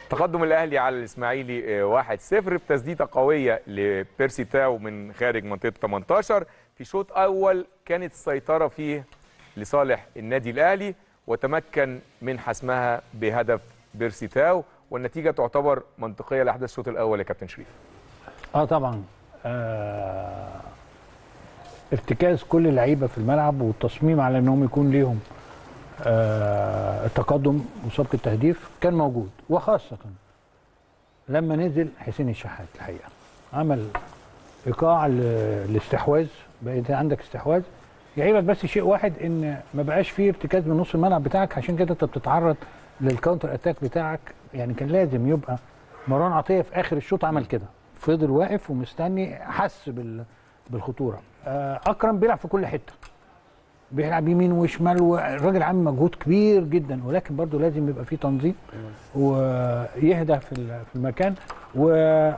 تقدم الاهلي على الاسماعيلي آه، 1-0 بتسديده قويه لبيرسي تاو من خارج منطقه 18 في شوط اول كانت السيطره فيه لصالح النادي الاهلي وتمكن من حسمها بهدف بيرسي تاو والنتيجه تعتبر منطقيه لاحداث الشوط الاول يا كابتن شريف اه طبعا آه ارتكاز كل اللعيبه في الملعب والتصميم على انهم يكون ليهم آه التقدم وسبق التهديف كان موجود وخاصه لما نزل حسين الشحات الحقيقه عمل ايقاع ل- الاستحواذ بقيت عندك استحواذ يعيبك بس شيء واحد ان ما بقاش فيه ارتكاز من نص الملعب بتاعك عشان كده انت بتتعرض للكاونتر اتاك بتاعك يعني كان لازم يبقى مروان عطيه في اخر الشوط عمل كده فضل واقف ومستني حس بال بالخطوره آه، اكرم بيلعب في كل حته بيلعب يمين وشمال والراجل عامل مجهود كبير جدا ولكن برضه لازم يبقى فيه تنظيم ويهدى في ال- في المكان و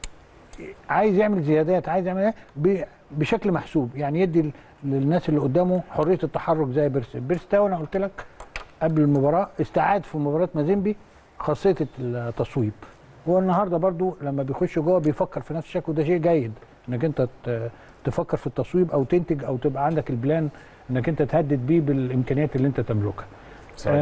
عايز يعمل زيادات عايز يعمل ايه ب- بشكل محسوب يعني يدي ل- للناس اللي قدامه حريه التحرك زي بيرس بيرس تاو انا قلت لك قبل المباراه استعاد في مباراه مازيمبي خاصيه التصويب هو النهارده برضو لما بيخش جوه بيفكر في نفس الشكل وده شيء جيد انك انت ت- تفكر في التصويب او تنتج او تبقى عندك البلان انك انت تهدد بيه بالامكانيات اللي انت تملكها صحيح.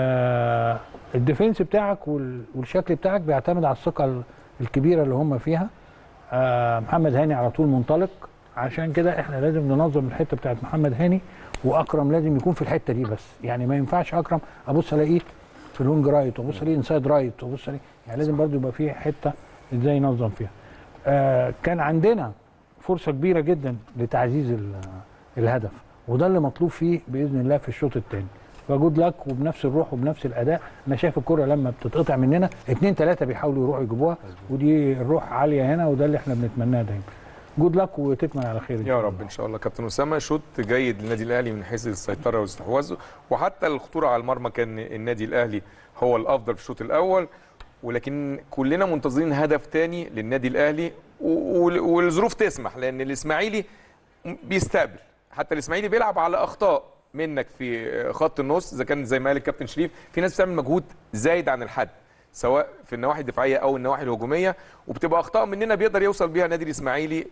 آه الديفنس بتاعك وال- والشكل بتاعك بيعتمد على الثقه ال- الكبيره اللي هم فيها آه محمد هاني على طول منطلق عشان كده احنا لازم ننظم الحته بتاعت محمد هاني واكرم لازم يكون في الحته دي بس يعني ما ينفعش اكرم ابص الاقيه في الوينج رايت وابص الاقيه انسايد رايت وابص الاقيه يعني لازم برضو يبقى في حته ازاي ينظم فيها آه كان عندنا فرصه كبيره جدا لتعزيز ال- الهدف وده اللي مطلوب فيه باذن الله في الشوط الثاني فجود لك وبنفس الروح وبنفس الاداء انا شايف الكره لما بتتقطع مننا اثنين ثلاثه بيحاولوا يروحوا يجيبوها ودي الروح عاليه هنا وده اللي احنا بنتمناه دايما جود لك وتكمل على خير إن شاء يا الله. رب ان شاء الله كابتن اسامه شوط جيد للنادي الاهلي من حيث السيطره والاستحواذ وحتى الخطوره على المرمى كان النادي الاهلي هو الافضل في الشوط الاول ولكن كلنا منتظرين هدف تاني للنادي الاهلي و- و- والظروف تسمح لان الاسماعيلي بيستقبل حتى الاسماعيلي بيلعب على اخطاء منك في خط النص اذا كان زي ما قال الكابتن شريف في ناس بتعمل مجهود زايد عن الحد سواء في النواحي الدفاعيه او النواحي الهجوميه وبتبقى اخطاء مننا بيقدر يوصل بيها النادي الاسماعيلي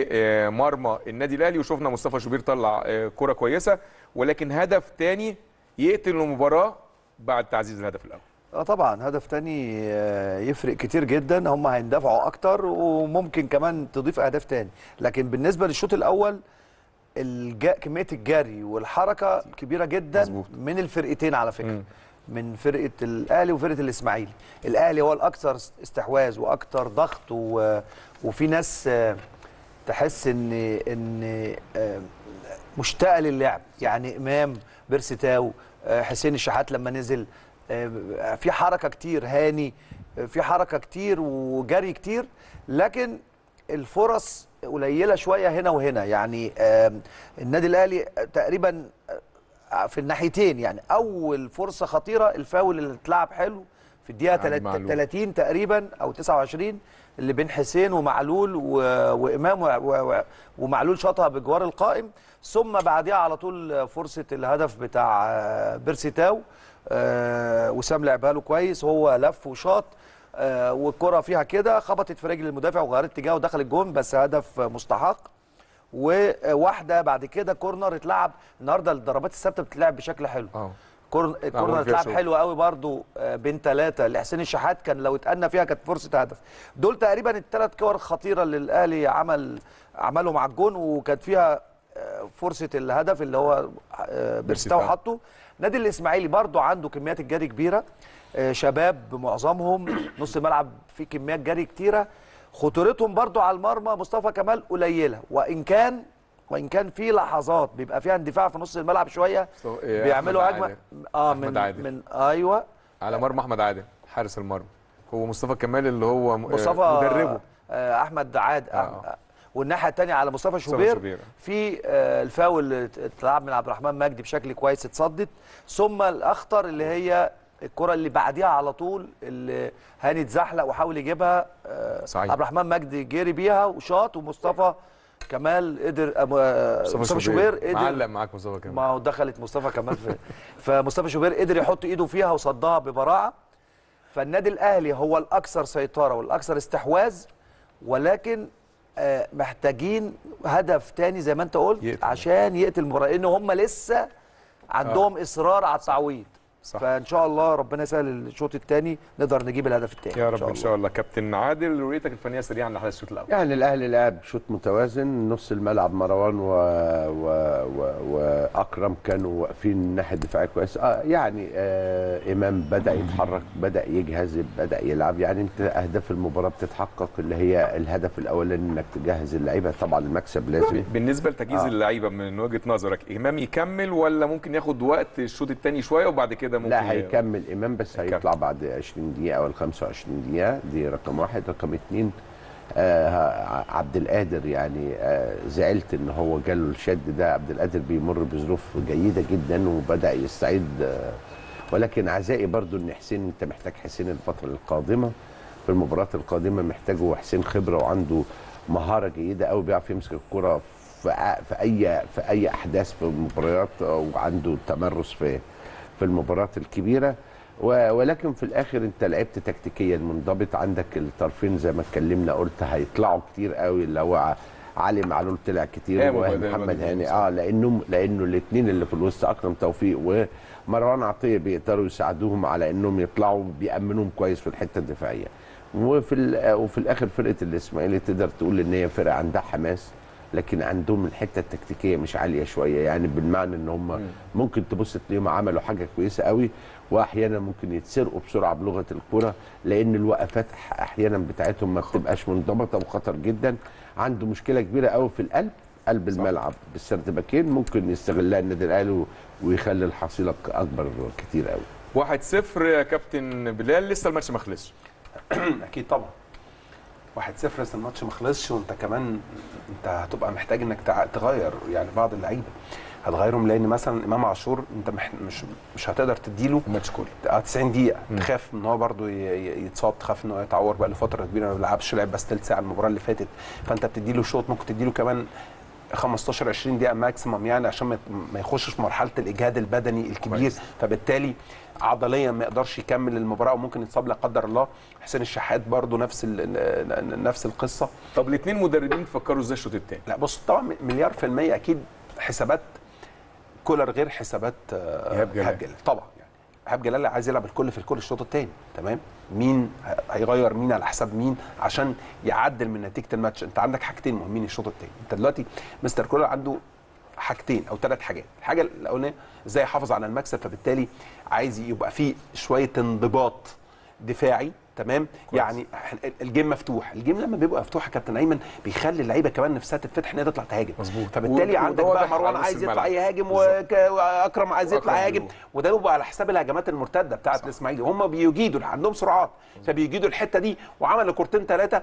لمرمى النادي الاهلي وشفنا مصطفى شوبير طلع آه، كره كويسه ولكن هدف تاني يقتل المباراه بعد تعزيز الهدف الاول اه طبعا هدف تاني آه، يفرق كتير جدا هم هيندفعوا اكتر وممكن كمان تضيف اهداف تاني لكن بالنسبه للشوط الاول الجا كميه الجري والحركه كبيره جدا مظبوط. من الفرقتين على فكره مم. من فرقه الاهلي وفرقه الاسماعيلي الاهلي هو الاكثر استحواذ واكثر ضغط و... وفي ناس آه، تحس ان ان آه، مشتاقه للعب يعني امام بيرستاو آه، حسين الشحات لما نزل آه، في حركه كتير هاني آه، في حركه كتير وجري كتير لكن الفرص قليله شويه هنا وهنا يعني آم، النادي الاهلي تقريبا آه، في الناحيتين يعني اول فرصه خطيره الفاول اللي اتلعب حلو في الدقيقه عند تلات- معلول. 30 تقريبا او 29 اللي بين حسين ومعلول و... وامام و... و... ومعلول شاطها بجوار القائم ثم بعدها على طول فرصه الهدف بتاع آه، بيرسي تاو آه، وسام لعبها له كويس هو لف وشاط آه، والكره فيها كده خبطت في رجل المدافع وغيرت اتجاهه ودخل الجون بس هدف مستحق وواحده بعد كده كورنر اتلعب النهارده الضربات الثابته بتتلعب بشكل حلو اه كورن- الكورنر فيها اتلعب شغل. حلو قوي برضو آه، بين ثلاثه لحسين الشحات كان لو اتأنى فيها كانت فرصه هدف دول تقريبا الثلاث كور خطيره اللي الاهلي عمل عمله مع الجون وكانت فيها آه، فرصه الهدف اللي هو آه، بيرستاو بيرستاو. حطه نادي الاسماعيلي برضو عنده كميات الجري كبيره آه، شباب معظمهم نص الملعب فيه كميات جري كتيره خطورتهم برضو على المرمى مصطفى كمال قليله وان كان وان كان في لحظات بيبقى فيها اندفاع في نص الملعب شويه مصطفى- إيه، بيعملوا أحمد هجمه عادل. اه أحمد من عادل. من ايوه على مرمى احمد عادل حارس المرمى هو مصطفى كمال اللي هو م- آه، مصطفى مدربه آه احمد عاد آه. آه. والناحيه الثانيه على مصطفى مصطفى شوبير شوبير. في آه الفاول اللي اتلعب من عبد الرحمن مجدي بشكل كويس اتصدت ثم الاخطر اللي هي الكره اللي بعديها على طول اللي هاني اتزحلق وحاول يجيبها آه صحيح. عبد الرحمن مجدي جري بيها وشاط ومصطفى كمال قدر آه مصطفى شوبير قدر معلق معاك مصطفى كمال ما هو دخلت مصطفى كمال في فمصطفى شوبير قدر يحط ايده فيها وصدها ببراعه فالنادي الاهلي هو الاكثر سيطره والاكثر استحواذ ولكن آه، محتاجين هدف تاني زي ما انت قلت يقتل. عشان يقتل المباراه لان هم لسه عندهم اصرار على التعويض صح. فان شاء الله ربنا يسهل الشوط الثاني نقدر نجيب الهدف الثاني يا رب ان شاء الله كابتن عادل رؤيتك الفنيه سريعا لحدث الشوط الاول يعني الاهلي لعب شوط متوازن نص الملعب مروان و... و... و... واكرم كانوا واقفين الناحيه الدفاعيه كويس آه يعني آه امام بدا يتحرك بدا يجهز بدا يلعب يعني انت اهداف المباراه بتتحقق اللي هي الهدف الاولاني انك تجهز اللعيبه طبعا المكسب لازم بالنسبه لتجهيز آه. اللعيبه من وجهه نظرك امام يكمل ولا ممكن ياخد وقت الشوط الثاني شويه وبعد كده ممكن لا هيكمل امام بس هيكمل. هيطلع بعد 20 دقيقه او 25 دقيقه دي رقم واحد رقم اتنين آه عبد القادر يعني آه زعلت ان هو جاله الشد ده عبد القادر بيمر بظروف جيده جدا وبدا يستعيد آه ولكن عزائي برضو ان حسين انت محتاج حسين الفتره القادمه في المباريات القادمه محتاجه حسين خبره وعنده مهاره جيده قوي بيعرف يمسك الكره في ع- في اي في اي احداث في المباريات وعنده تمرس في في المباريات الكبيره و- ولكن في الاخر انت لعبت تكتيكيا منضبط عندك الطرفين زي ما اتكلمنا قلت هيطلعوا كتير قوي اللي هو ع- علي معلول طلع كتير قاموا بدل- ومحمد بدل- هاني اه لانهم لانه الاثنين اللي في الوسط اكرم توفيق ومروان عطيه بيقدروا يساعدوهم على انهم يطلعوا بيامنوهم كويس في الحته الدفاعيه وفي ال- وفي الاخر فرقه الاسماعيلي تقدر تقول ان هي فرقه عندها حماس لكن عندهم الحته التكتيكيه مش عاليه شويه يعني بالمعنى ان هم ممكن تبص تلاقيهم عملوا حاجه كويسه قوي واحيانا ممكن يتسرقوا بسرعه بلغه الكره لان الوقفات ح- احيانا بتاعتهم ما بتبقاش منضبطه وخطر جدا عنده مشكله كبيره قوي في القلب قلب الملعب بالسردباكين ممكن يستغلها النادي الاهلي و- ويخلي الحصيله ك- اكبر كتير قوي 1-0 يا كابتن بلال لسه الماتش ما خلصش اكيد طبعا 1-0 لسه الماتش ما خلصش وانت كمان انت هتبقى محتاج انك تع- تغير يعني بعض اللعيبه هتغيرهم لان مثلا امام عاشور انت مح مش مش هتقدر تديله الماتش كله آه، 90 دقيقة تخاف ان هو برده يتصاب تخاف ان هو يتعور بقى لفترة كبيرة ما بيلعبش لعب بس ثلث ساعة المباراة اللي فاتت فانت بتديله شوط ممكن تديله كمان 15 20 دقيقة ماكسيمم يعني عشان ما- ما يخشش في مرحلة الإجهاد البدني الكبير كويس. فبالتالي عضليا ما يقدرش يكمل المباراة وممكن يتصاب لا قدر الله حسين الشحات برده نفس ال- ال- نفس القصة طب الاثنين مدربين فكروا ازاي الشوط الثاني لا بص طبعا مليار في المية أكيد حسابات كولر غير حسابات آه، إيهاب جلال. إيهاب جلال طبعا يعني إيهاب جلال عايز يلعب الكل في الكل الشوط الثاني تمام مين ه- هيغير مين على حساب مين عشان يعدل من نتيجه الماتش انت عندك حاجتين مهمين الشوط الثاني انت دلوقتي مستر كولر عنده حاجتين او ثلاث حاجات الحاجه الاولانيه ازاي يحافظ على المكسب فبالتالي عايز يبقى فيه شويه انضباط دفاعي تمام كويس. يعني إحنا- الجيم مفتوح الجيم لما بيبقى مفتوح يا كابتن ايمن بيخلي اللعيبه كمان نفسها تتفتح ان هي تطلع تهاجم مظبوط. فبالتالي وده عندك بقى واضح على مروان نص عايز يطلع الملعب. يهاجم بالظبط. وك- واكرم عايز يطلع وأكرم يهاجم بيروح. وده بيبقى على حساب الهجمات المرتده بتاعت الاسماعيلي هم بيجيدوا عندهم سرعات فبيجيدوا الحته دي وعمل كورتين ثلاثه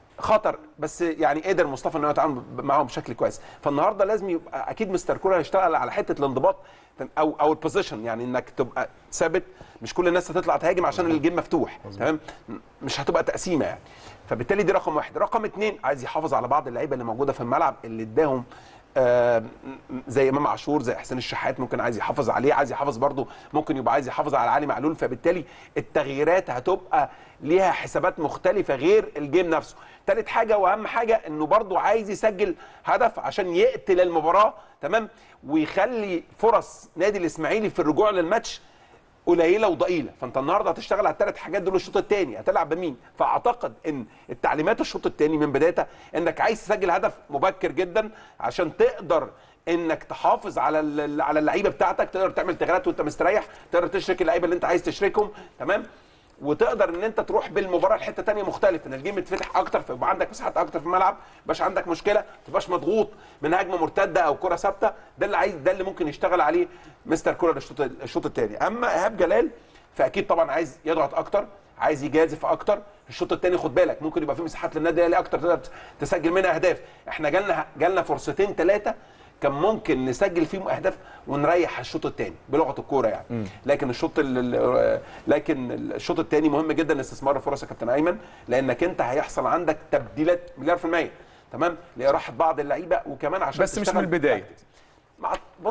خطر بس يعني قدر مصطفى انه يتعامل معاهم بشكل كويس فالنهارده لازم يبقى اكيد مستر كولر هيشتغل على حته الانضباط او او البوزيشن يعني انك تبقى ثابت مش كل الناس هتطلع تهاجم عشان الجيم مفتوح تمام مش هتبقى تقسيمه يعني فبالتالي دي رقم واحد رقم اثنين عايز يحافظ على بعض اللعيبه اللي موجوده في الملعب اللي اداهم آه، زي امام عاشور زي حسين الشحات ممكن عايز يحافظ عليه عايز يحافظ برضه ممكن يبقى عايز يحافظ على علي معلول فبالتالي التغييرات هتبقى ليها حسابات مختلفه غير الجيم نفسه تالت حاجه واهم حاجه انه برضه عايز يسجل هدف عشان يقتل المباراه تمام ويخلي فرص نادي الاسماعيلي في الرجوع للماتش قليله وضئيله فانت النهارده هتشتغل على الثلاث حاجات دول الشوط الثاني هتلعب بمين فاعتقد ان التعليمات الشوط الثاني من بدايتها انك عايز تسجل هدف مبكر جدا عشان تقدر انك تحافظ على ال- على اللعيبه بتاعتك تقدر تعمل تغييرات وانت مستريح تقدر تشرك اللعيبه اللي انت عايز تشركهم تمام وتقدر ان انت تروح بالمباراه لحته تانية مختلف ان الجيم يتفتح اكتر فيبقى عندك مساحات اكتر في الملعب ما يبقاش عندك مشكله ما تبقاش مضغوط من هجمه مرتده او كره ثابته ده اللي عايز ده اللي ممكن يشتغل عليه مستر كولر الشوط الشوط الثاني اما ايهاب جلال فاكيد طبعا عايز يضغط اكتر عايز يجازف اكتر الشوط الثاني خد بالك ممكن يبقى في مساحات للنادي الاهلي اكتر تقدر تسجل منها اهداف احنا جالنا جالنا فرصتين ثلاثه كان ممكن نسجل فيهم اهداف ونريح الشوط الثاني بلغه الكوره يعني لكن الشوط ال- ال- لكن الشوط الثاني مهم جدا استثمار الفرص يا كابتن ايمن لانك انت هيحصل عندك تبديلات مليار في الميه تمام لاراحه بعض اللعيبه وكمان عشان بس مش تشتغل من البداية. تاكتكس. مع بص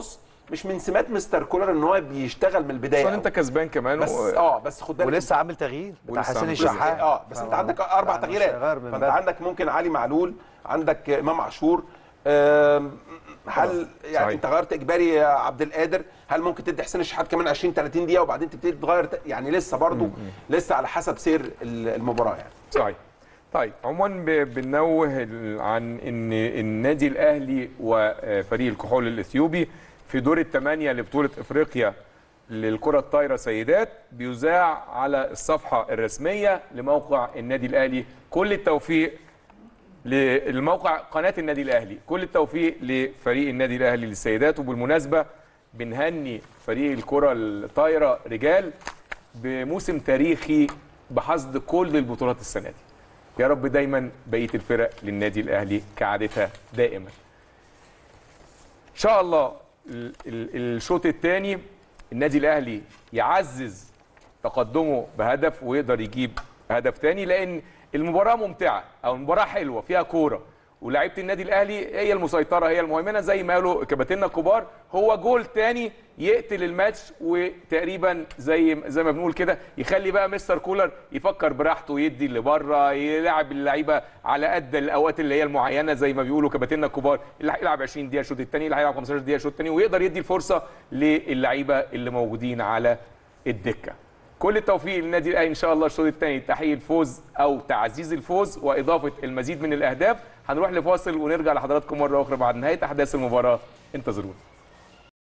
مش من سمات مستر كولر ان هو بيشتغل من البدايه عشان انت أوي. كسبان كمان بس و- اه بس خد بالك ولسه عامل تغيير بتاع ولسه حسين عامل- الشحات اه بس انت عندك اربع يعني مش تغييرات هيغير من فانت بدري. عندك ممكن علي معلول عندك امام عاشور آم، هل يعني صحيح. انت غيرت اجباري يا عبد القادر هل ممكن تدي حسين الشحات كمان 20 30 دقيقه وبعدين تبتدي تغير ت- يعني لسه برضو لسه على حسب سير ال- المباراه يعني صحيح طيب عموما ب- بنوه ال- عن ان النادي الاهلي وفريق الكحول الاثيوبي في دور الثمانيه لبطوله افريقيا للكره الطايره سيدات بيذاع على الصفحه الرسميه لموقع النادي الاهلي كل التوفيق للموقع قناه النادي الاهلي كل التوفيق لفريق النادي الاهلي للسيدات وبالمناسبه بنهني فريق الكره الطايره رجال بموسم تاريخي بحصد كل البطولات السنه دي يا رب دايما بقيه الفرق للنادي الاهلي كعادتها دائما ان شاء الله ال- ال- الشوط الثاني النادي الاهلي يعزز تقدمه بهدف ويقدر يجيب هدف تاني لان المباراه ممتعه او المباراه حلوه فيها كوره ولاعيبه النادي الاهلي هي المسيطره هي المهيمنه زي ما قالوا كباتننا الكبار هو جول تاني يقتل الماتش وتقريبا زي زي ما بنقول كده يخلي بقى مستر كولر يفكر براحته يدي اللي بره يلعب اللعيبه على قد الاوقات اللي هي المعينه زي ما بيقولوا كباتننا الكبار اللي هيلعب 20 دقيقه الشوط الثاني اللي هيلعب 15 دقيقه الشوط الثاني ويقدر يدي الفرصه للعيبه اللي موجودين على الدكه كل التوفيق للنادي الاهلي ان شاء الله الشوط الثاني تحقيق الفوز او تعزيز الفوز واضافه المزيد من الاهداف هنروح لفاصل ونرجع لحضراتكم مره اخرى بعد نهايه احداث المباراه انتظرونا